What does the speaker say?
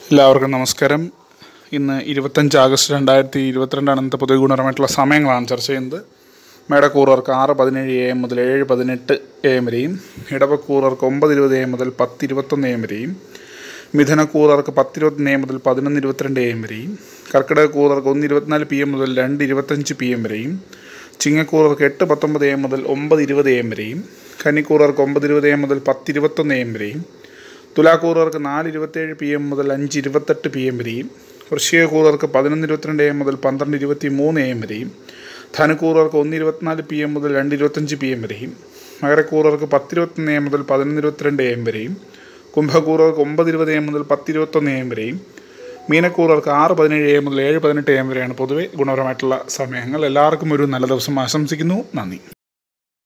എല്ലാവർക്കും നമസ്കാരം ഇന്ന് ഇരുപത്തഞ്ച് ആഗസ്റ്റ് രണ്ടായിരത്തി ഇരുപത്തിരണ്ടാണ് ഇന്നത്തെ പൊതുവെ ഗുണപരമായിട്ടുള്ള സമയങ്ങളാണ് ചർച്ച ചെയ്യുന്നത് മേടക്കൂറർക്ക് ആറ് പതിനേഴ് എ എം മുതൽ ഏഴ് പതിനെട്ട് എ എം വരെയും ഇടവക്കൂറർക്ക് ഒമ്പത് ഇരുപത് എ എം മുതൽ പത്ത് ഇരുപത്തൊന്ന് എ എം വരെയും മിഥുനക്കൂറർക്ക് പത്ത് ഇരുപത്തൊന്ന് എ എം മുതൽ പതിനൊന്ന് ഇരുപത്തിരണ്ട് എ എം വരെയും കർക്കിടകക്കൂറർക്ക് ഒന്ന് ഇരുപത്തിനാല് പി എം മുതൽ രണ്ട് ഇരുപത്തഞ്ച് പി എം വരെയും ചിങ്ങക്കൂറർക്ക് എട്ട് പത്തൊമ്പത് എ എം മുതൽ ഒമ്പത് ഇരുപത് എ എം വരെയും കന്നിക്കൂറർക്ക് ഒമ്പത് ഇരുപത് എ എം മുതൽ പത്ത് ഇരുപത്തൊന്ന് എ എം വരെയും തുലാക്കൂറുകാർക്ക് നാല് ഇരുപത്തേഴ് പി എം മുതൽ അഞ്ച് ഇരുപത്തെട്ട് പി എം വരെയും വൃശ്ചികക്കൂറുകാർക്ക് പതിനൊന്ന് ഇരുപത്തിരണ്ട് എ എം മുതൽ പന്ത്രണ്ട് ഇരുപത്തി മൂന്ന് എ എം വരെയും ധനുക്കൂറുകാർക്ക് ഒന്ന് ഇരുപത്തിനാല് പി എം മുതൽ രണ്ട് ഇരുപത്തഞ്ച് പി എം വരെയും മകരക്കൂറുകാർക്ക് പത്ത് ഇരുപത്തൊന്ന് എ മുതൽ പതിനൊന്ന് ഇരുപത്തിരണ്ട് എ എം വരെയും കുംഭക്കൂറുകാർക്ക് ഒമ്പത് ഇരുപത് എ മുതൽ പത്ത് ഇരുപത്തൊന്ന് എ എം വരെയും മീനക്കൂറുകാർക്ക് ആറ് പതിനേഴ് എ മുതൽ ഏഴ് പതിനെട്ട് എ എം വരെയാണ് പൊതുവെ ഗുണപരമായിട്ടുള്ള സമയങ്ങൾ എല്ലാവർക്കും ഒരു നല്ല ദിവസം ആശംസിക്കുന്നു നന്ദി